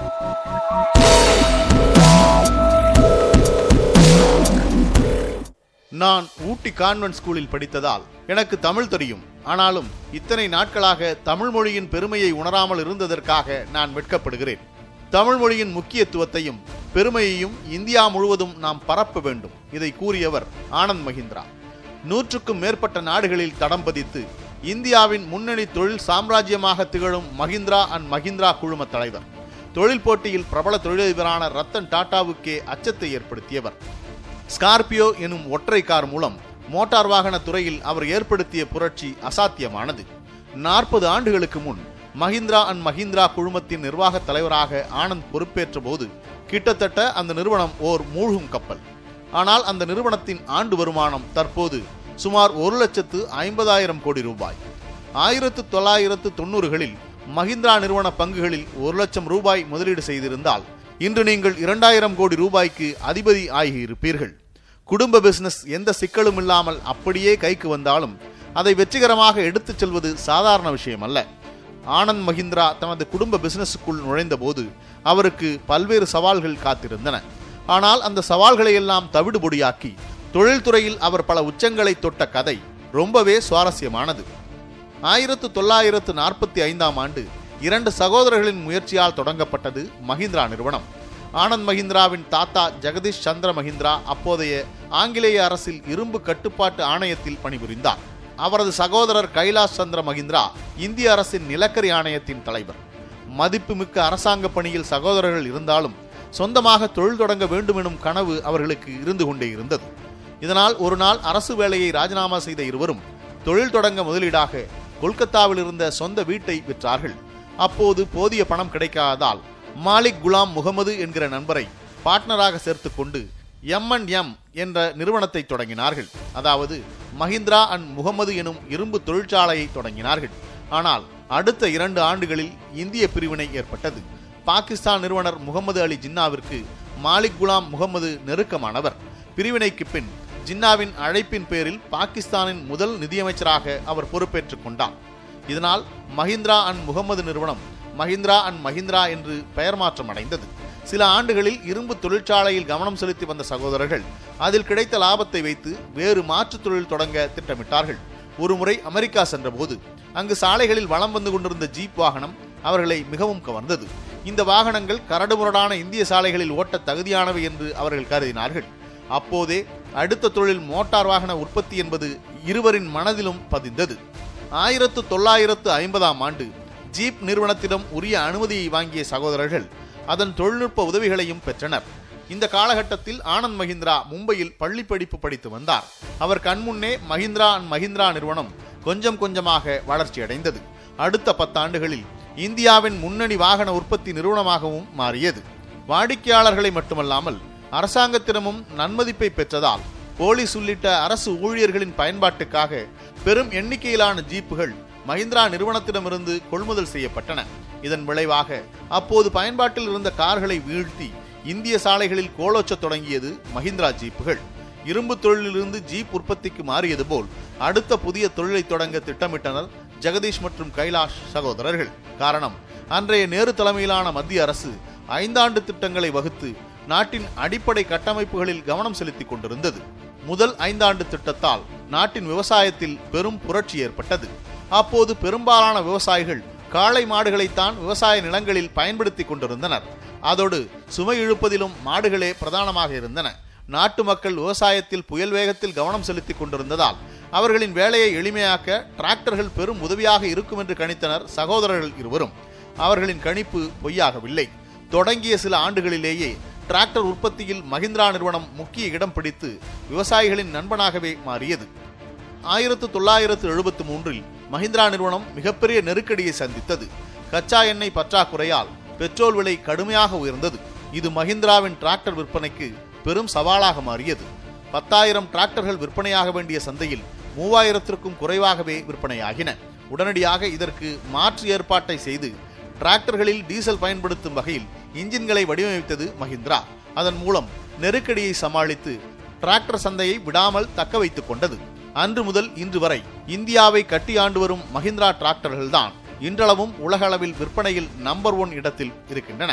நான் ஊட்டி கான்வென்ட் ஸ்கூலில் படித்ததால் எனக்கு தமிழ் தெரியும் ஆனாலும் இத்தனை நாட்களாக தமிழ் மொழியின் பெருமையை உணராமல் இருந்ததற்காக நான் வெட்கப்படுகிறேன் தமிழ் மொழியின் முக்கியத்துவத்தையும் பெருமையையும் இந்தியா முழுவதும் நாம் பரப்ப வேண்டும் இதை கூறியவர் ஆனந்த் மஹிந்திரா நூற்றுக்கும் மேற்பட்ட நாடுகளில் தடம் பதித்து இந்தியாவின் முன்னணி தொழில் சாம்ராஜ்யமாக திகழும் மஹிந்திரா அண்ட் மஹிந்திரா குழும தலைவர் தொழில் போட்டியில் பிரபல தொழிலதிபரான ரத்தன் டாடாவுக்கே அச்சத்தை ஏற்படுத்தியவர் ஸ்கார்பியோ எனும் ஒற்றை கார் மூலம் மோட்டார் வாகன துறையில் அவர் ஏற்படுத்திய புரட்சி அசாத்தியமானது நாற்பது ஆண்டுகளுக்கு முன் மஹிந்திரா அண்ட் மஹிந்திரா குழுமத்தின் நிர்வாக தலைவராக ஆனந்த் பொறுப்பேற்ற போது கிட்டத்தட்ட அந்த நிறுவனம் ஓர் மூழ்கும் கப்பல் ஆனால் அந்த நிறுவனத்தின் ஆண்டு வருமானம் தற்போது சுமார் ஒரு லட்சத்து ஐம்பதாயிரம் கோடி ரூபாய் ஆயிரத்து தொள்ளாயிரத்து தொண்ணூறுகளில் மஹிந்திரா நிறுவன பங்குகளில் ஒரு லட்சம் ரூபாய் முதலீடு செய்திருந்தால் இன்று நீங்கள் இரண்டாயிரம் கோடி ரூபாய்க்கு அதிபதி ஆகியிருப்பீர்கள் குடும்ப பிசினஸ் எந்த சிக்கலும் இல்லாமல் அப்படியே கைக்கு வந்தாலும் அதை வெற்றிகரமாக எடுத்துச் செல்வது சாதாரண விஷயம் அல்ல ஆனந்த் மஹிந்திரா தனது குடும்ப பிசினஸுக்குள் நுழைந்தபோது அவருக்கு பல்வேறு சவால்கள் காத்திருந்தன ஆனால் அந்த சவால்களை எல்லாம் தவிடுபொடியாக்கி தொழில்துறையில் அவர் பல உச்சங்களை தொட்ட கதை ரொம்பவே சுவாரஸ்யமானது ஆயிரத்து தொள்ளாயிரத்து நாற்பத்தி ஐந்தாம் ஆண்டு இரண்டு சகோதரர்களின் முயற்சியால் தொடங்கப்பட்டது மஹிந்திரா நிறுவனம் ஆனந்த் மஹிந்திராவின் தாத்தா ஜெகதீஷ் சந்திர மஹிந்திரா அப்போதைய ஆங்கிலேய அரசில் இரும்பு கட்டுப்பாட்டு ஆணையத்தில் பணிபுரிந்தார் அவரது சகோதரர் கைலாஷ் சந்திர மஹிந்திரா இந்திய அரசின் நிலக்கரி ஆணையத்தின் தலைவர் மதிப்புமிக்க அரசாங்க பணியில் சகோதரர்கள் இருந்தாலும் சொந்தமாக தொழில் தொடங்க வேண்டும் எனும் கனவு அவர்களுக்கு இருந்து கொண்டே இருந்தது இதனால் ஒரு நாள் அரசு வேலையை ராஜினாமா செய்த இருவரும் தொழில் தொடங்க முதலீடாக கொல்கத்தாவில் இருந்த சொந்த வீட்டை விற்றார்கள் அப்போது போதிய பணம் கிடைக்காததால் மாலிக் குலாம் முகமது என்கிற நண்பரை பார்ட்னராக சேர்த்துக் கொண்டு எம் அண்ட் எம் என்ற நிறுவனத்தை தொடங்கினார்கள் அதாவது மஹிந்திரா அண்ட் முகமது எனும் இரும்பு தொழிற்சாலையை தொடங்கினார்கள் ஆனால் அடுத்த இரண்டு ஆண்டுகளில் இந்திய பிரிவினை ஏற்பட்டது பாகிஸ்தான் நிறுவனர் முகமது அலி ஜின்னாவிற்கு மாலிக் குலாம் முகமது நெருக்கமானவர் பிரிவினைக்கு பின் ஜின்னாவின் அழைப்பின் பேரில் பாகிஸ்தானின் முதல் நிதியமைச்சராக அவர் பொறுப்பேற்றுக் கொண்டார் இதனால் மஹிந்திரா அண்ட் முகமது நிறுவனம் மஹிந்திரா அண்ட் மஹிந்திரா என்று பெயர் மாற்றம் அடைந்தது சில ஆண்டுகளில் இரும்பு தொழிற்சாலையில் கவனம் செலுத்தி வந்த சகோதரர்கள் அதில் கிடைத்த லாபத்தை வைத்து வேறு மாற்றுத் தொழில் தொடங்க திட்டமிட்டார்கள் ஒருமுறை அமெரிக்கா சென்றபோது அங்கு சாலைகளில் வலம் வந்து கொண்டிருந்த ஜீப் வாகனம் அவர்களை மிகவும் கவர்ந்தது இந்த வாகனங்கள் கரடுமுரடான இந்திய சாலைகளில் ஓட்ட தகுதியானவை என்று அவர்கள் கருதினார்கள் அப்போதே அடுத்த தொழில் மோட்டார் வாகன உற்பத்தி என்பது இருவரின் மனதிலும் பதிந்தது ஆயிரத்து தொள்ளாயிரத்து ஐம்பதாம் ஆண்டு ஜீப் நிறுவனத்திடம் உரிய அனுமதியை வாங்கிய சகோதரர்கள் அதன் தொழில்நுட்ப உதவிகளையும் பெற்றனர் இந்த காலகட்டத்தில் ஆனந்த் மஹிந்திரா மும்பையில் பள்ளி படிப்பு படித்து வந்தார் அவர் கண்முன்னே மஹிந்திரா அண்ட் மஹிந்திரா நிறுவனம் கொஞ்சம் கொஞ்சமாக வளர்ச்சியடைந்தது அடுத்த பத்தாண்டுகளில் இந்தியாவின் முன்னணி வாகன உற்பத்தி நிறுவனமாகவும் மாறியது வாடிக்கையாளர்களை மட்டுமல்லாமல் அரசாங்கத்திடமும் நன்மதிப்பை பெற்றதால் போலீஸ் உள்ளிட்ட அரசு ஊழியர்களின் பயன்பாட்டுக்காக பெரும் எண்ணிக்கையிலான ஜீப்புகள் மஹிந்திரா நிறுவனத்திடமிருந்து கொள்முதல் செய்யப்பட்டன இதன் விளைவாக அப்போது பயன்பாட்டில் இருந்த கார்களை வீழ்த்தி இந்திய சாலைகளில் கோலோச்சத் தொடங்கியது மஹிந்திரா ஜீப்புகள் இரும்பு தொழிலிலிருந்து ஜீப் உற்பத்திக்கு மாறியது போல் அடுத்த புதிய தொழிலை தொடங்க திட்டமிட்டனர் ஜெகதீஷ் மற்றும் கைலாஷ் சகோதரர்கள் காரணம் அன்றைய நேரு தலைமையிலான மத்திய அரசு ஐந்தாண்டு திட்டங்களை வகுத்து நாட்டின் அடிப்படை கட்டமைப்புகளில் கவனம் செலுத்திக் கொண்டிருந்தது முதல் ஐந்தாண்டு திட்டத்தால் நாட்டின் விவசாயத்தில் பெரும் புரட்சி ஏற்பட்டது அப்போது பெரும்பாலான விவசாயிகள் காளை மாடுகளைத்தான் விவசாய நிலங்களில் பயன்படுத்திக் கொண்டிருந்தனர் அதோடு சுமை இழுப்பதிலும் மாடுகளே பிரதானமாக இருந்தன நாட்டு மக்கள் விவசாயத்தில் புயல் வேகத்தில் கவனம் செலுத்திக் கொண்டிருந்ததால் அவர்களின் வேலையை எளிமையாக்க டிராக்டர்கள் பெரும் உதவியாக இருக்கும் என்று கணித்தனர் சகோதரர்கள் இருவரும் அவர்களின் கணிப்பு பொய்யாகவில்லை தொடங்கிய சில ஆண்டுகளிலேயே டிராக்டர் உற்பத்தியில் மஹிந்திரா நிறுவனம் முக்கிய இடம் பிடித்து விவசாயிகளின் நண்பனாகவே மாறியது ஆயிரத்து தொள்ளாயிரத்து எழுபத்து மூன்றில் மஹிந்திரா நிறுவனம் மிகப்பெரிய நெருக்கடியை சந்தித்தது கச்சா எண்ணெய் பற்றாக்குறையால் பெட்ரோல் விலை கடுமையாக உயர்ந்தது இது மஹிந்திராவின் டிராக்டர் விற்பனைக்கு பெரும் சவாலாக மாறியது பத்தாயிரம் டிராக்டர்கள் விற்பனையாக வேண்டிய சந்தையில் மூவாயிரத்திற்கும் குறைவாகவே விற்பனையாகின உடனடியாக இதற்கு மாற்று ஏற்பாட்டை செய்து டிராக்டர்களில் டீசல் பயன்படுத்தும் வகையில் இன்ஜின்களை வடிவமைத்தது மஹிந்திரா அதன் மூலம் நெருக்கடியை சமாளித்து டிராக்டர் சந்தையை விடாமல் தக்க வைத்துக் கொண்டது அன்று முதல் இன்று வரை இந்தியாவை கட்டி ஆண்டு வரும் மஹிந்திரா டிராக்டர்கள்தான் இன்றளவும் உலகளவில் விற்பனையில் நம்பர் ஒன் இடத்தில் இருக்கின்றன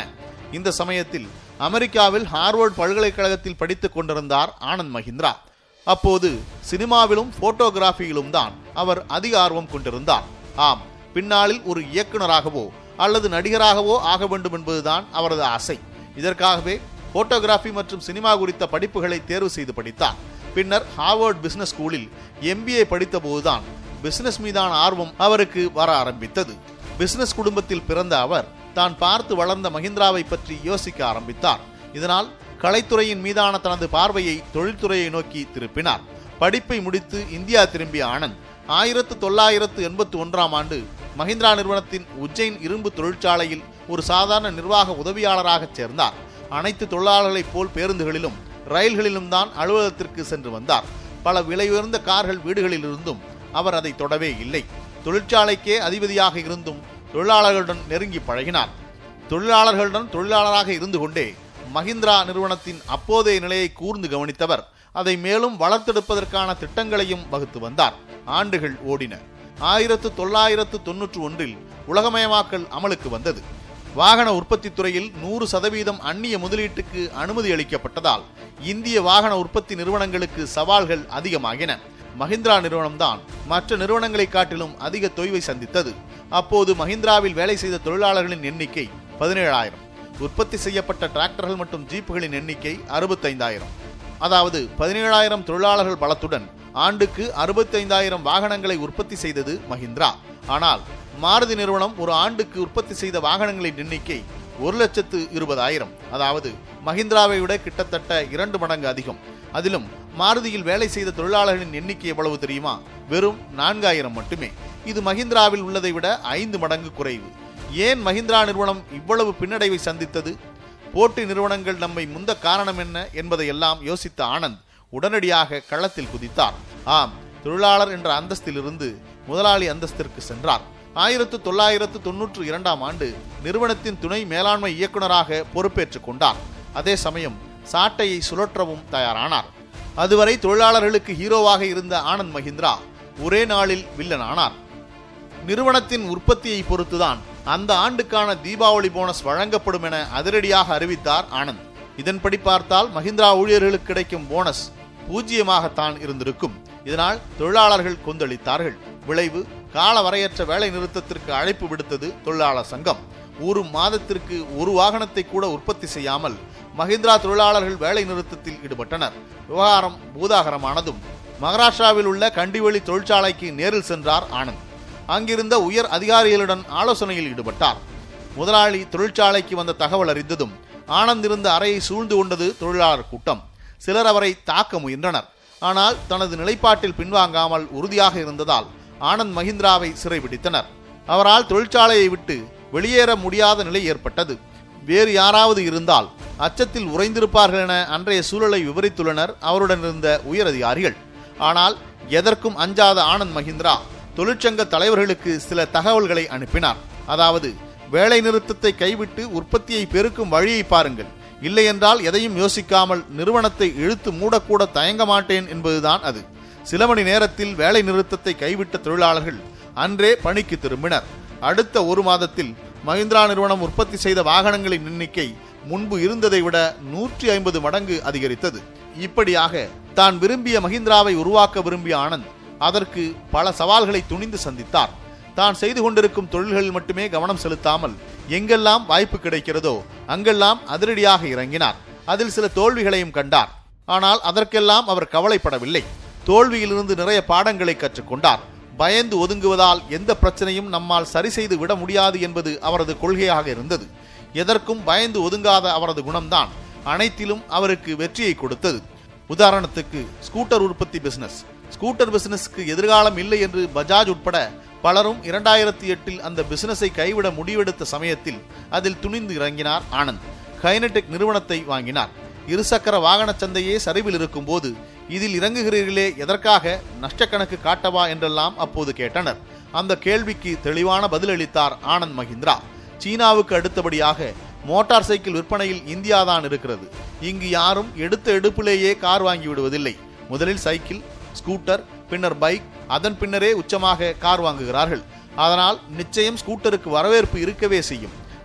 இந்த சமயத்தில் அமெரிக்காவில் ஹார்வர்ட் பல்கலைக்கழகத்தில் படித்துக் கொண்டிருந்தார் ஆனந்த் மஹிந்திரா அப்போது சினிமாவிலும் போட்டோகிராஃபியிலும் தான் அவர் அதிக ஆர்வம் கொண்டிருந்தார் ஆம் பின்னாளில் ஒரு இயக்குனராகவோ அல்லது நடிகராகவோ ஆக வேண்டும் என்பதுதான் அவரது ஆசை இதற்காகவே போட்டோகிராஃபி மற்றும் சினிமா குறித்த படிப்புகளை தேர்வு செய்து படித்தார் பின்னர் ஹார்வர்ட் பிசினஸ் ஸ்கூலில் எம்பிஏ படித்தபோதுதான் பிசினஸ் மீதான ஆர்வம் அவருக்கு வர ஆரம்பித்தது பிசினஸ் குடும்பத்தில் பிறந்த அவர் தான் பார்த்து வளர்ந்த மஹிந்திராவை பற்றி யோசிக்க ஆரம்பித்தார் இதனால் கலைத்துறையின் மீதான தனது பார்வையை தொழில்துறையை நோக்கி திருப்பினார் படிப்பை முடித்து இந்தியா திரும்பிய ஆனந்த் ஆயிரத்து தொள்ளாயிரத்து எண்பத்தி ஒன்றாம் ஆண்டு மஹிந்திரா நிறுவனத்தின் உஜ்ஜைன் இரும்பு தொழிற்சாலையில் ஒரு சாதாரண நிர்வாக உதவியாளராக சேர்ந்தார் அனைத்து தொழிலாளர்களைப் போல் பேருந்துகளிலும் ரயில்களிலும் தான் அலுவலகத்திற்கு சென்று வந்தார் பல விலையுயர்ந்த கார்கள் வீடுகளில் இருந்தும் அவர் அதை தொடவே இல்லை தொழிற்சாலைக்கே அதிபதியாக இருந்தும் தொழிலாளர்களுடன் நெருங்கி பழகினார் தொழிலாளர்களுடன் தொழிலாளராக இருந்து கொண்டே மஹிந்திரா நிறுவனத்தின் அப்போதைய நிலையை கூர்ந்து கவனித்தவர் அதை மேலும் வளர்த்தெடுப்பதற்கான திட்டங்களையும் வகுத்து வந்தார் ஆண்டுகள் ஓடின ஆயிரத்து தொள்ளாயிரத்து தொன்னூற்று ஒன்றில் உலகமயமாக்கல் அமலுக்கு வந்தது வாகன உற்பத்தி துறையில் நூறு சதவீதம் அந்நிய முதலீட்டுக்கு அனுமதி அளிக்கப்பட்டதால் இந்திய வாகன உற்பத்தி நிறுவனங்களுக்கு சவால்கள் அதிகமாகின மஹிந்திரா நிறுவனம்தான் மற்ற நிறுவனங்களை காட்டிலும் அதிக தொய்வை சந்தித்தது அப்போது மஹிந்திராவில் வேலை செய்த தொழிலாளர்களின் எண்ணிக்கை பதினேழாயிரம் உற்பத்தி செய்யப்பட்ட டிராக்டர்கள் மற்றும் ஜீப்புகளின் எண்ணிக்கை அறுபத்தைந்தாயிரம் அதாவது பதினேழாயிரம் தொழிலாளர்கள் பலத்துடன் ஆண்டுக்கு அறுபத்தைந்தாயிரம் வாகனங்களை உற்பத்தி செய்தது மஹிந்திரா ஆனால் மாருதி நிறுவனம் ஒரு ஆண்டுக்கு உற்பத்தி செய்த வாகனங்களின் எண்ணிக்கை ஒரு லட்சத்து இருபதாயிரம் அதாவது மஹிந்திராவை விட கிட்டத்தட்ட இரண்டு மடங்கு அதிகம் அதிலும் மாருதியில் வேலை செய்த தொழிலாளர்களின் எண்ணிக்கை எவ்வளவு தெரியுமா வெறும் நான்காயிரம் மட்டுமே இது மஹிந்திராவில் உள்ளதை விட ஐந்து மடங்கு குறைவு ஏன் மஹிந்திரா நிறுவனம் இவ்வளவு பின்னடைவை சந்தித்தது போட்டி நிறுவனங்கள் நம்மை முந்த காரணம் என்ன என்பதையெல்லாம் யோசித்த ஆனந்த் உடனடியாக களத்தில் குதித்தார் ஆம் தொழிலாளர் என்ற அந்தஸ்திலிருந்து முதலாளி அந்தஸ்திற்கு சென்றார் ஆயிரத்து தொள்ளாயிரத்து தொன்னூற்று இரண்டாம் ஆண்டு நிறுவனத்தின் துணை மேலாண்மை இயக்குநராக பொறுப்பேற்றுக் கொண்டார் அதே சமயம் சாட்டையை சுழற்றவும் தயாரானார் அதுவரை தொழிலாளர்களுக்கு ஹீரோவாக இருந்த ஆனந்த் மஹிந்திரா ஒரே நாளில் வில்லன் ஆனார் நிறுவனத்தின் உற்பத்தியை பொறுத்துதான் அந்த ஆண்டுக்கான தீபாவளி போனஸ் வழங்கப்படும் என அதிரடியாக அறிவித்தார் ஆனந்த் இதன்படி பார்த்தால் மஹிந்திரா ஊழியர்களுக்கு கிடைக்கும் போனஸ் பூஜ்ஜியமாகத்தான் இருந்திருக்கும் இதனால் தொழிலாளர்கள் கொந்தளித்தார்கள் விளைவு கால வரையற்ற வேலை நிறுத்தத்திற்கு அழைப்பு விடுத்தது தொழிலாளர் சங்கம் ஒரு மாதத்திற்கு ஒரு வாகனத்தை கூட உற்பத்தி செய்யாமல் மஹிந்திரா தொழிலாளர்கள் வேலை நிறுத்தத்தில் ஈடுபட்டனர் விவகாரம் பூதாகரமானதும் மகாராஷ்டிராவில் உள்ள கண்டிவெளி தொழிற்சாலைக்கு நேரில் சென்றார் ஆனந்த் அங்கிருந்த உயர் அதிகாரிகளுடன் ஆலோசனையில் ஈடுபட்டார் முதலாளி தொழிற்சாலைக்கு வந்த தகவல் அறிந்ததும் ஆனந்த் இருந்த அறையை சூழ்ந்து கொண்டது தொழிலாளர் கூட்டம் சிலர் அவரை தாக்க முயன்றனர் ஆனால் தனது நிலைப்பாட்டில் பின்வாங்காமல் உறுதியாக இருந்ததால் ஆனந்த் மஹிந்திராவை சிறைபிடித்தனர் அவரால் தொழிற்சாலையை விட்டு வெளியேற முடியாத நிலை ஏற்பட்டது வேறு யாராவது இருந்தால் அச்சத்தில் உறைந்திருப்பார்கள் என அன்றைய சூழலை விவரித்துள்ளனர் அவருடன் இருந்த உயர் அதிகாரிகள் ஆனால் எதற்கும் அஞ்சாத ஆனந்த் மஹிந்திரா தொழிற்சங்க தலைவர்களுக்கு சில தகவல்களை அனுப்பினார் அதாவது வேலை நிறுத்தத்தை கைவிட்டு உற்பத்தியை பெருக்கும் வழியை பாருங்கள் இல்லையென்றால் எதையும் யோசிக்காமல் நிறுவனத்தை இழுத்து மூடக்கூட தயங்க மாட்டேன் என்பதுதான் அது சில மணி நேரத்தில் வேலை நிறுத்தத்தை கைவிட்ட தொழிலாளர்கள் அன்றே பணிக்கு திரும்பினர் அடுத்த ஒரு மாதத்தில் மஹிந்திரா நிறுவனம் உற்பத்தி செய்த வாகனங்களின் எண்ணிக்கை முன்பு இருந்ததை விட நூற்றி ஐம்பது மடங்கு அதிகரித்தது இப்படியாக தான் விரும்பிய மஹிந்திராவை உருவாக்க விரும்பிய ஆனந்த் அதற்கு பல சவால்களை துணிந்து சந்தித்தார் தான் செய்து கொண்டிருக்கும் தொழில்களில் மட்டுமே கவனம் செலுத்தாமல் எங்கெல்லாம் வாய்ப்பு கிடைக்கிறதோ அங்கெல்லாம் அதிரடியாக இறங்கினார் அதில் சில தோல்விகளையும் கண்டார் ஆனால் அதற்கெல்லாம் அவர் கவலைப்படவில்லை தோல்வியிலிருந்து நிறைய பாடங்களை கற்றுக்கொண்டார் பயந்து ஒதுங்குவதால் எந்த பிரச்சனையும் நம்மால் சரி செய்து விட முடியாது என்பது அவரது கொள்கையாக இருந்தது எதற்கும் பயந்து ஒதுங்காத அவரது குணம்தான் அனைத்திலும் அவருக்கு வெற்றியை கொடுத்தது உதாரணத்துக்கு ஸ்கூட்டர் உற்பத்தி பிசினஸ் ஸ்கூட்டர் பிசினஸ்க்கு எதிர்காலம் இல்லை என்று பஜாஜ் உட்பட பலரும் இரண்டாயிரத்தி எட்டில் அந்த பிசினஸை கைவிட முடிவெடுத்த சமயத்தில் அதில் துணிந்து இறங்கினார் ஆனந்த் கைனடெக் நிறுவனத்தை வாங்கினார் இருசக்கர வாகன சந்தையே சரிவில் இருக்கும் போது இதில் இறங்குகிறீர்களே எதற்காக நஷ்டக்கணக்கு காட்டவா என்றெல்லாம் அப்போது கேட்டனர் அந்த கேள்விக்கு தெளிவான பதிலளித்தார் ஆனந்த் மஹிந்திரா சீனாவுக்கு அடுத்தபடியாக மோட்டார் சைக்கிள் விற்பனையில் இந்தியா தான் இருக்கிறது இங்கு யாரும் எடுத்த எடுப்பிலேயே கார் வாங்கி விடுவதில்லை முதலில் சைக்கிள் ஸ்கூட்டர் பின்னர் பைக் அதன் பின்னரே உச்சமாக கார் வாங்குகிறார்கள் அதனால் நிச்சயம் ஸ்கூட்டருக்கு வரவேற்பு இருக்கவே செய்யும்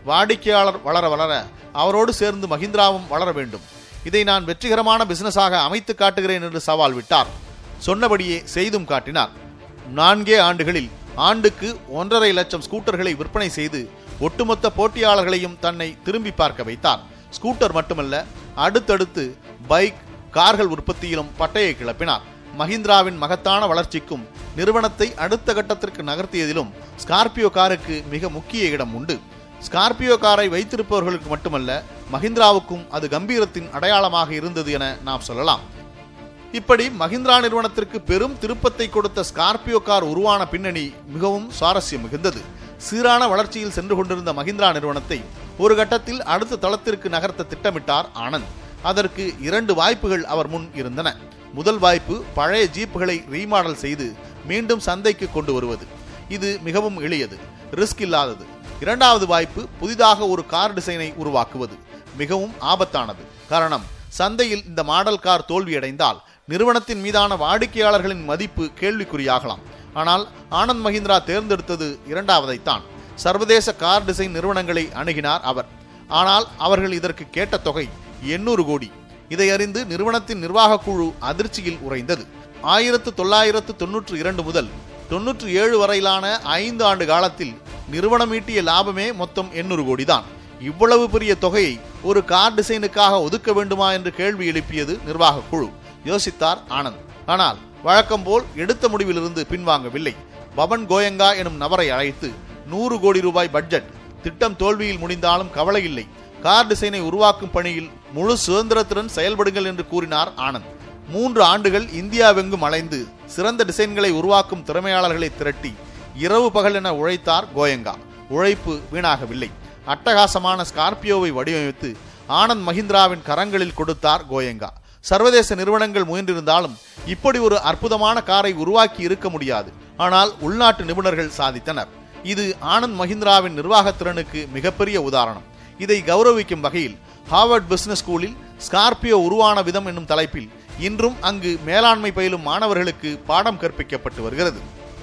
வாடிக்கையாளர் வளர வளர அவரோடு சேர்ந்து மஹிந்திராவும் வளர வேண்டும் இதை நான் வெற்றிகரமான பிசினஸாக அமைத்து காட்டுகிறேன் என்று சவால் விட்டார் சொன்னபடியே செய்தும் காட்டினார் நான்கே ஆண்டுகளில் ஆண்டுக்கு ஒன்றரை லட்சம் ஸ்கூட்டர்களை விற்பனை செய்து ஒட்டுமொத்த போட்டியாளர்களையும் தன்னை திரும்பி பார்க்க வைத்தார் ஸ்கூட்டர் மட்டுமல்ல அடுத்தடுத்து பைக் கார்கள் உற்பத்தியிலும் பட்டையை கிளப்பினார் மஹிந்திராவின் மகத்தான வளர்ச்சிக்கும் நிறுவனத்தை அடுத்த கட்டத்திற்கு நகர்த்தியதிலும் ஸ்கார்பியோ காருக்கு மிக முக்கிய இடம் உண்டு ஸ்கார்பியோ காரை வைத்திருப்பவர்களுக்கு மட்டுமல்ல மஹிந்திராவுக்கும் அது கம்பீரத்தின் அடையாளமாக இருந்தது என நாம் சொல்லலாம் இப்படி மஹிந்திரா நிறுவனத்திற்கு பெரும் திருப்பத்தை கொடுத்த ஸ்கார்பியோ கார் உருவான பின்னணி மிகவும் சுவாரஸ்யம் மிகுந்தது சீரான வளர்ச்சியில் சென்று கொண்டிருந்த மஹிந்திரா நிறுவனத்தை ஒரு கட்டத்தில் அடுத்த தளத்திற்கு நகர்த்த திட்டமிட்டார் ஆனந்த் அதற்கு இரண்டு வாய்ப்புகள் அவர் முன் இருந்தன முதல் வாய்ப்பு பழைய ஜீப்புகளை ரீமாடல் செய்து மீண்டும் சந்தைக்கு கொண்டு வருவது இது மிகவும் எளியது ரிஸ்க் இல்லாதது இரண்டாவது வாய்ப்பு புதிதாக ஒரு கார் டிசைனை உருவாக்குவது மிகவும் ஆபத்தானது காரணம் சந்தையில் இந்த மாடல் கார் தோல்வியடைந்தால் நிறுவனத்தின் மீதான வாடிக்கையாளர்களின் மதிப்பு கேள்விக்குறியாகலாம் ஆனால் ஆனந்த் மஹிந்திரா தேர்ந்தெடுத்தது இரண்டாவதைத்தான் சர்வதேச கார் டிசைன் நிறுவனங்களை அணுகினார் அவர் ஆனால் அவர்கள் இதற்கு கேட்ட தொகை எண்ணூறு கோடி இதை அறிந்து நிறுவனத்தின் நிர்வாக குழு அதிர்ச்சியில் உறைந்தது ஆயிரத்து தொள்ளாயிரத்து தொன்னூற்று இரண்டு முதல் தொன்னூற்று ஏழு வரையிலான ஐந்து ஆண்டு காலத்தில் நிறுவனம் ஈட்டிய லாபமே மொத்தம் எண்ணூறு கோடி தான் இவ்வளவு பெரிய தொகையை ஒரு கார் டிசைனுக்காக ஒதுக்க வேண்டுமா என்று கேள்வி எழுப்பியது நிர்வாக குழு யோசித்தார் ஆனந்த் ஆனால் வழக்கம் போல் எடுத்த முடிவிலிருந்து பின்வாங்கவில்லை பவன் கோயங்கா எனும் நபரை அழைத்து நூறு கோடி ரூபாய் பட்ஜெட் திட்டம் தோல்வியில் முடிந்தாலும் கவலை இல்லை கார் டிசைனை உருவாக்கும் பணியில் முழு சுதந்திரத்துடன் செயல்படுங்கள் என்று கூறினார் ஆனந்த் மூன்று ஆண்டுகள் இந்தியாவெங்கும் அலைந்து சிறந்த டிசைன்களை உருவாக்கும் திறமையாளர்களை திரட்டி இரவு பகல் என உழைத்தார் கோயங்கா உழைப்பு வீணாகவில்லை அட்டகாசமான ஸ்கார்பியோவை வடிவமைத்து ஆனந்த் மஹிந்திராவின் கரங்களில் கொடுத்தார் கோயங்கா சர்வதேச நிறுவனங்கள் முயன்றிருந்தாலும் இப்படி ஒரு அற்புதமான காரை உருவாக்கி இருக்க முடியாது ஆனால் உள்நாட்டு நிபுணர்கள் சாதித்தனர் இது ஆனந்த் மஹிந்திராவின் நிர்வாகத் திறனுக்கு மிகப்பெரிய உதாரணம் இதை கௌரவிக்கும் வகையில் ஹார்வர்ட் பிசினஸ் ஸ்கூலில் ஸ்கார்பியோ உருவான விதம் என்னும் தலைப்பில் இன்றும் அங்கு மேலாண்மை பயிலும் மாணவர்களுக்கு பாடம் கற்பிக்கப்பட்டு வருகிறது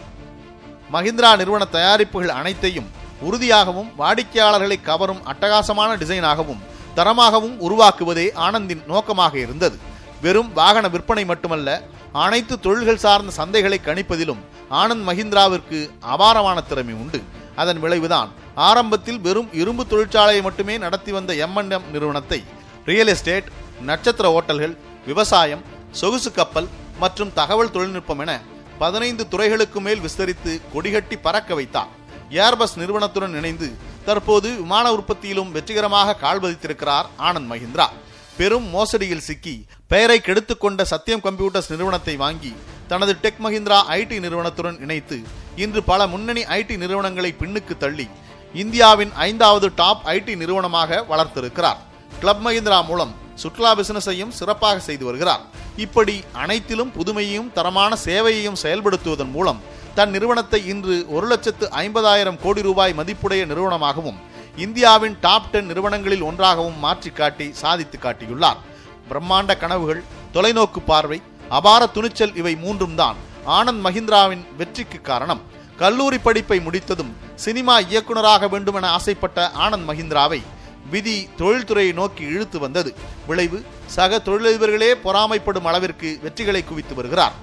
மஹிந்திரா நிறுவன தயாரிப்புகள் அனைத்தையும் உறுதியாகவும் வாடிக்கையாளர்களை கவரும் அட்டகாசமான டிசைனாகவும் தரமாகவும் உருவாக்குவதே ஆனந்தின் நோக்கமாக இருந்தது வெறும் வாகன விற்பனை மட்டுமல்ல அனைத்து தொழில்கள் சார்ந்த சந்தைகளை கணிப்பதிலும் ஆனந்த் மஹிந்திராவிற்கு அபாரமான திறமை உண்டு அதன் விளைவுதான் ஆரம்பத்தில் வெறும் இரும்பு தொழிற்சாலையை மட்டுமே நடத்தி வந்த எம்என்எம் நிறுவனத்தை ரியல் எஸ்டேட் நட்சத்திர ஓட்டல்கள் விவசாயம் சொகுசு கப்பல் மற்றும் தகவல் தொழில்நுட்பம் என பதினைந்து துறைகளுக்கு மேல் விஸ்தரித்து கொடிகட்டி பறக்க வைத்தார் ஏர்பஸ் நிறுவனத்துடன் இணைந்து தற்போது விமான உற்பத்தியிலும் வெற்றிகரமாக கால்பதித்திருக்கிறார் ஆனந்த் மஹிந்திரா பெரும் மோசடியில் சிக்கி பெயரை கெடுத்துக் கொண்ட சத்யம் கம்ப்யூட்டர்ஸ் நிறுவனத்தை வாங்கி தனது டெக் மஹிந்திரா ஐடி நிறுவனத்துடன் இணைத்து இன்று பல முன்னணி ஐடி நிறுவனங்களை பின்னுக்கு தள்ளி இந்தியாவின் ஐந்தாவது டாப் ஐடி நிறுவனமாக வளர்த்திருக்கிறார் கிளப் மஹிந்திரா மூலம் சுற்றுலா பிசினஸையும் சிறப்பாக செய்து வருகிறார் இப்படி அனைத்திலும் புதுமையையும் தரமான சேவையையும் செயல்படுத்துவதன் மூலம் தன் நிறுவனத்தை இன்று ஒரு லட்சத்து ஐம்பதாயிரம் கோடி ரூபாய் மதிப்புடைய நிறுவனமாகவும் இந்தியாவின் டாப் டென் நிறுவனங்களில் ஒன்றாகவும் மாற்றி காட்டி சாதித்து காட்டியுள்ளார் பிரம்மாண்ட கனவுகள் தொலைநோக்கு பார்வை அபார துணிச்சல் இவை மூன்றும் தான் ஆனந்த் மஹிந்திராவின் வெற்றிக்கு காரணம் கல்லூரி படிப்பை முடித்ததும் சினிமா இயக்குனராக வேண்டும் என ஆசைப்பட்ட ஆனந்த் மஹிந்திராவை விதி தொழில்துறையை நோக்கி இழுத்து வந்தது விளைவு சக தொழிலதிபர்களே பொறாமைப்படும் அளவிற்கு வெற்றிகளை குவித்து வருகிறார்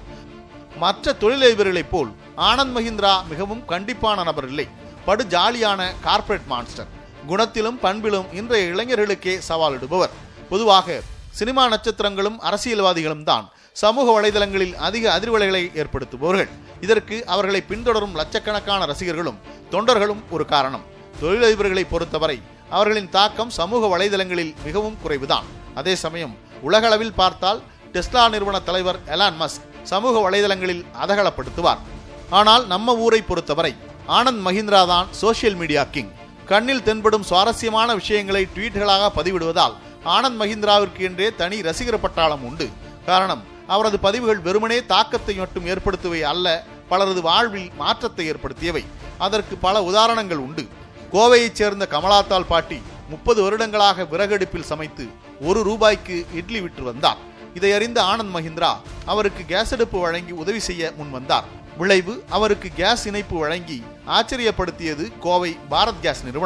மற்ற தொழிலதிபர்களைப் போல் ஆனந்த் மஹிந்திரா மிகவும் கண்டிப்பான நபர் இல்லை படு ஜாலியான கார்ப்பரேட் மான்ஸ்டர் குணத்திலும் பண்பிலும் இன்றைய இளைஞர்களுக்கே சவாலிடுபவர் பொதுவாக சினிமா நட்சத்திரங்களும் அரசியல்வாதிகளும் தான் சமூக வலைதளங்களில் அதிக அதிர்வலைகளை ஏற்படுத்துபவர்கள் இதற்கு அவர்களை பின்தொடரும் லட்சக்கணக்கான ரசிகர்களும் தொண்டர்களும் ஒரு காரணம் தொழிலதிபர்களை பொறுத்தவரை அவர்களின் தாக்கம் சமூக வலைதளங்களில் மிகவும் குறைவுதான் அதே சமயம் உலகளவில் பார்த்தால் டெஸ்லா நிறுவன தலைவர் எலான் மஸ்க் சமூக வலைதளங்களில் அதகலப்படுத்துவார் ஆனால் நம்ம ஊரை பொறுத்தவரை ஆனந்த் மஹிந்திரா தான் சோசியல் மீடியா கிங் கண்ணில் தென்படும் சுவாரஸ்யமான விஷயங்களை ட்வீட்களாக பதிவிடுவதால் ஆனந்த் மஹிந்திராவிற்கு என்றே தனி ரசிகர் பட்டாளம் உண்டு காரணம் அவரது பதிவுகள் வெறுமனே தாக்கத்தை மட்டும் ஏற்படுத்துவை அல்ல பலரது வாழ்வில் மாற்றத்தை ஏற்படுத்தியவை அதற்கு பல உதாரணங்கள் உண்டு கோவையைச் சேர்ந்த கமலாத்தாள் பாட்டி முப்பது வருடங்களாக விறகடுப்பில் சமைத்து ஒரு ரூபாய்க்கு இட்லி விற்று வந்தார் இதை அறிந்த ஆனந்த் மஹிந்திரா அவருக்கு கேஸ் அடுப்பு வழங்கி உதவி செய்ய முன் வந்தார் விளைவு அவருக்கு கேஸ் இணைப்பு வழங்கி ஆச்சரியப்படுத்தியது கோவை பாரத் கேஸ் நிறுவனம்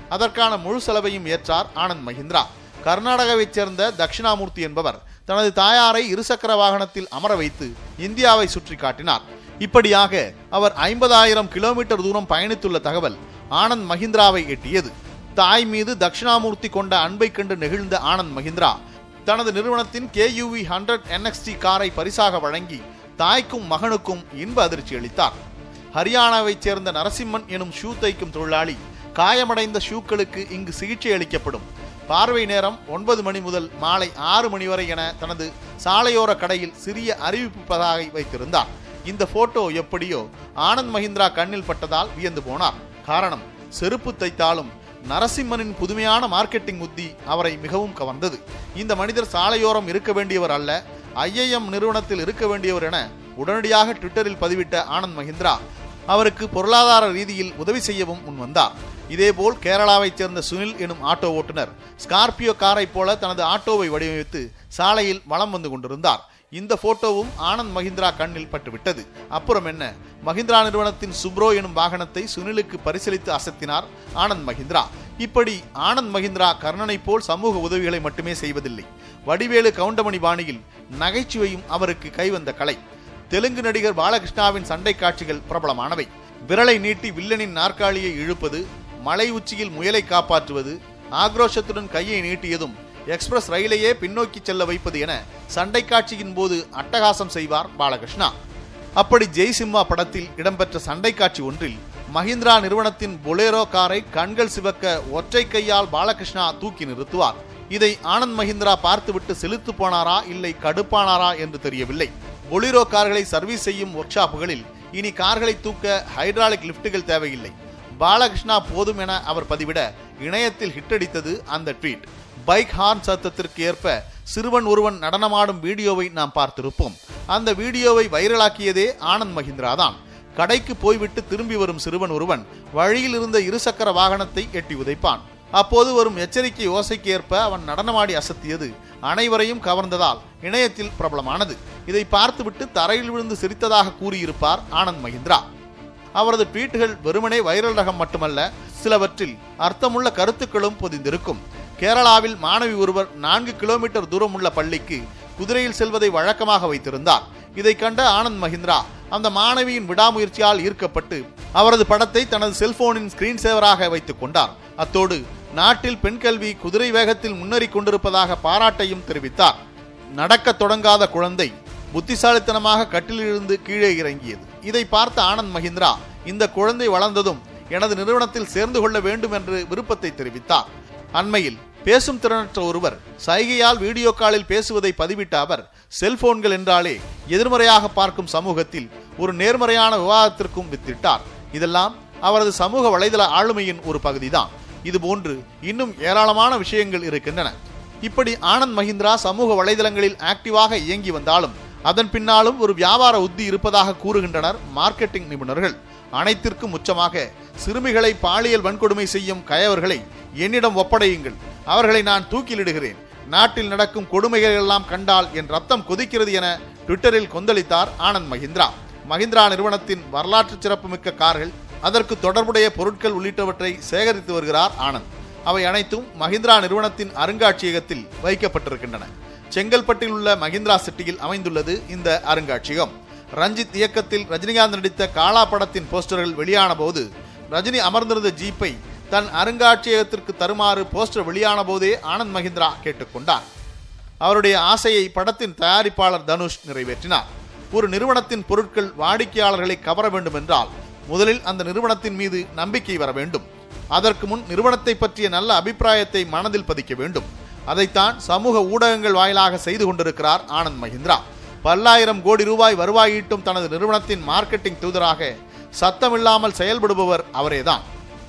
அதற்கான முழு செலவையும் ஏற்றார் ஆனந்த் மஹிந்திரா கர்நாடகாவைச் சேர்ந்த தட்சிணாமூர்த்தி என்பவர் தனது தாயாரை இருசக்கர வாகனத்தில் அமர வைத்து இந்தியாவை சுற்றி காட்டினார் இப்படியாக அவர் ஐம்பதாயிரம் கிலோமீட்டர் தூரம் பயணித்துள்ள தகவல் ஆனந்த் மஹிந்திராவை எட்டியது தாய் மீது தட்சிணாமூர்த்தி கொண்ட அன்பை கண்டு நெகிழ்ந்த ஆனந்த் மஹிந்திரா தனது நிறுவனத்தின் கேயூவி ஹண்ட்ரட் என்எக்ஸ்டி காரை பரிசாக வழங்கி தாய்க்கும் மகனுக்கும் இன்ப அதிர்ச்சி அளித்தார் ஹரியானாவைச் சேர்ந்த நரசிம்மன் எனும் ஷூ தைக்கும் தொழிலாளி காயமடைந்த ஷூக்களுக்கு இங்கு சிகிச்சை அளிக்கப்படும் பார்வை நேரம் ஒன்பது மணி முதல் மாலை ஆறு மணி வரை என தனது சாலையோர கடையில் சிறிய அறிவிப்பு பதாகை வைத்திருந்தார் இந்த போட்டோ எப்படியோ ஆனந்த் மஹிந்திரா கண்ணில் பட்டதால் வியந்து போனார் காரணம் செருப்பு தைத்தாலும் நரசிம்மனின் புதுமையான மார்க்கெட்டிங் உத்தி அவரை மிகவும் கவர்ந்தது இந்த மனிதர் சாலையோரம் இருக்க வேண்டியவர் அல்ல ஐஐஎம் நிறுவனத்தில் இருக்க வேண்டியவர் என உடனடியாக ட்விட்டரில் பதிவிட்ட ஆனந்த் மஹிந்திரா அவருக்கு பொருளாதார ரீதியில் உதவி செய்யவும் முன்வந்தார் இதேபோல் கேரளாவைச் சேர்ந்த சுனில் எனும் ஆட்டோ ஓட்டுநர் ஸ்கார்பியோ காரை போல தனது ஆட்டோவை வடிவமைத்து சாலையில் வலம் வந்து கொண்டிருந்தார் இந்த போட்டோவும் ஆனந்த் மஹிந்திரா கண்ணில் பட்டுவிட்டது அப்புறம் என்ன மஹிந்திரா நிறுவனத்தின் சுப்ரோ எனும் வாகனத்தை சுனிலுக்கு பரிசீலித்து அசத்தினார் ஆனந்த் மஹிந்திரா இப்படி ஆனந்த் மஹிந்திரா கர்ணனை போல் சமூக உதவிகளை மட்டுமே செய்வதில்லை வடிவேலு கவுண்டமணி பாணியில் நகைச்சுவையும் அவருக்கு கைவந்த கலை தெலுங்கு நடிகர் பாலகிருஷ்ணாவின் சண்டை காட்சிகள் பிரபலமானவை விரலை நீட்டி வில்லனின் நாற்காலியை இழுப்பது மலை உச்சியில் முயலை காப்பாற்றுவது ஆக்ரோஷத்துடன் கையை நீட்டியதும் எக்ஸ்பிரஸ் ரயிலையே பின்னோக்கி செல்ல வைப்பது என சண்டை காட்சியின் போது அட்டகாசம் செய்வார் பாலகிருஷ்ணா அப்படி ஜெய் சிம்மா படத்தில் இடம்பெற்ற சண்டை காட்சி ஒன்றில் மஹிந்திரா நிறுவனத்தின் பொலேரோ காரை கண்கள் சிவக்க ஒற்றை கையால் பாலகிருஷ்ணா தூக்கி நிறுத்துவார் இதை ஆனந்த் மஹிந்திரா பார்த்துவிட்டு செலுத்து போனாரா இல்லை கடுப்பானாரா என்று தெரியவில்லை பொலிரோ கார்களை சர்வீஸ் செய்யும் ஒர்க் ஷாப்புகளில் இனி கார்களை தூக்க ஹைட்ராலிக் லிப்டுகள் தேவையில்லை பாலகிருஷ்ணா போதும் என அவர் பதிவிட இணையத்தில் ஹிட்டடித்தது அந்த ட்வீட் பைக் ஹார்ன் சத்தத்திற்கு ஏற்ப சிறுவன் ஒருவன் நடனமாடும் வீடியோவை நாம் பார்த்திருப்போம் அந்த வீடியோவை வைரலாக்கியதே ஆனந்த் மஹிந்திரா தான் கடைக்கு போய்விட்டு திரும்பி வரும் சிறுவன் ஒருவன் வழியில் இருந்த இருசக்கர வாகனத்தை எட்டி உதைப்பான் அப்போது வரும் எச்சரிக்கை ஓசைக்கு ஏற்ப அவன் நடனமாடி அசத்தியது அனைவரையும் கவர்ந்ததால் இணையத்தில் பிரபலமானது இதை பார்த்துவிட்டு தரையில் விழுந்து சிரித்ததாக கூறியிருப்பார் ஆனந்த் மஹிந்திரா அவரது ட்வீட்டுகள் வெறுமனே வைரல் ரகம் மட்டுமல்ல சிலவற்றில் அர்த்தமுள்ள கருத்துக்களும் பொதிந்திருக்கும் கேரளாவில் மாணவி ஒருவர் நான்கு கிலோமீட்டர் தூரம் உள்ள பள்ளிக்கு குதிரையில் செல்வதை வழக்கமாக வைத்திருந்தார் இதை கண்ட ஆனந்த் மஹிந்திரா அந்த மாணவியின் விடாமுயற்சியால் ஈர்க்கப்பட்டு அவரது படத்தை தனது செல்போனின் ஸ்கிரீன் சேவராக வைத்துக் கொண்டார் அத்தோடு நாட்டில் பெண் கல்வி குதிரை வேகத்தில் முன்னேறி கொண்டிருப்பதாக பாராட்டையும் தெரிவித்தார் நடக்கத் தொடங்காத குழந்தை புத்திசாலித்தனமாக கட்டிலிருந்து கீழே இறங்கியது இதை பார்த்த ஆனந்த் மஹிந்திரா இந்த குழந்தை வளர்ந்ததும் எனது நிறுவனத்தில் சேர்ந்து கொள்ள வேண்டும் என்று விருப்பத்தை தெரிவித்தார் அண்மையில் பேசும் திறனற்ற ஒருவர் சைகையால் வீடியோ காலில் பேசுவதை பதிவிட்ட அவர் செல்போன்கள் என்றாலே எதிர்மறையாக பார்க்கும் சமூகத்தில் ஒரு நேர்மறையான விவாதத்திற்கும் வித்திட்டார் இதெல்லாம் அவரது சமூக வலைதள ஆளுமையின் ஒரு பகுதிதான் இதுபோன்று இன்னும் ஏராளமான விஷயங்கள் இருக்கின்றன இப்படி ஆனந்த் மஹிந்திரா சமூக வலைதளங்களில் ஆக்டிவாக இயங்கி வந்தாலும் அதன் பின்னாலும் ஒரு வியாபார உத்தி இருப்பதாக கூறுகின்றனர் மார்க்கெட்டிங் நிபுணர்கள் அனைத்திற்கும் உச்சமாக சிறுமிகளை பாலியல் வன்கொடுமை செய்யும் கயவர்களை என்னிடம் ஒப்படையுங்கள் அவர்களை நான் தூக்கிலிடுகிறேன் நாட்டில் நடக்கும் கொடுமைகள் எல்லாம் கண்டால் என் ரத்தம் கொதிக்கிறது என ட்விட்டரில் கொந்தளித்தார் ஆனந்த் மஹிந்திரா மஹிந்திரா நிறுவனத்தின் வரலாற்று சிறப்புமிக்க கார்கள் அதற்கு தொடர்புடைய பொருட்கள் உள்ளிட்டவற்றை சேகரித்து வருகிறார் ஆனந்த் அவை அனைத்தும் மஹிந்திரா நிறுவனத்தின் அருங்காட்சியகத்தில் வைக்கப்பட்டிருக்கின்றன செங்கல்பட்டில் உள்ள மஹிந்திரா சிட்டியில் அமைந்துள்ளது இந்த அருங்காட்சியகம் ரஞ்சித் இயக்கத்தில் ரஜினிகாந்த் நடித்த காலா படத்தின் போஸ்டர்கள் வெளியான போது ரஜினி அமர்ந்திருந்த ஜீப்பை தன் அருங்காட்சியகத்திற்கு தருமாறு போஸ்டர் வெளியான போதே ஆனந்த் மஹிந்திரா கேட்டுக்கொண்டார் அவருடைய ஆசையை படத்தின் தயாரிப்பாளர் தனுஷ் நிறைவேற்றினார் ஒரு நிறுவனத்தின் பொருட்கள் வாடிக்கையாளர்களை கவர வேண்டும் என்றால் முதலில் அந்த நிறுவனத்தின் மீது நம்பிக்கை வர வேண்டும் அதற்கு முன் நிறுவனத்தை பற்றிய நல்ல அபிப்பிராயத்தை மனதில் பதிக்க வேண்டும் அதைத்தான் சமூக ஊடகங்கள் வாயிலாக செய்து கொண்டிருக்கிறார் ஆனந்த் மஹிந்திரா பல்லாயிரம் கோடி ரூபாய் வருவாய் ஈட்டும் தனது நிறுவனத்தின் மார்க்கெட்டிங் தூதராக சத்தமில்லாமல் செயல்படுபவர் அவரேதான்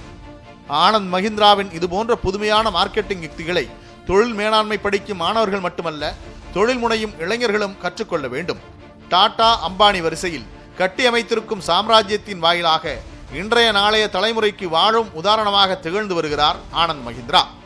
ஆனந்த் மஹிந்திராவின் இதுபோன்ற புதுமையான மார்க்கெட்டிங் யுக்திகளை தொழில் மேலாண்மை படிக்கும் மாணவர்கள் மட்டுமல்ல தொழில் முனையும் இளைஞர்களும் கற்றுக்கொள்ள வேண்டும் டாடா அம்பானி வரிசையில் கட்டியமைத்திருக்கும் சாம்ராஜ்யத்தின் வாயிலாக இன்றைய நாளைய தலைமுறைக்கு வாழும் உதாரணமாக திகழ்ந்து வருகிறார் ஆனந்த் மஹிந்திரா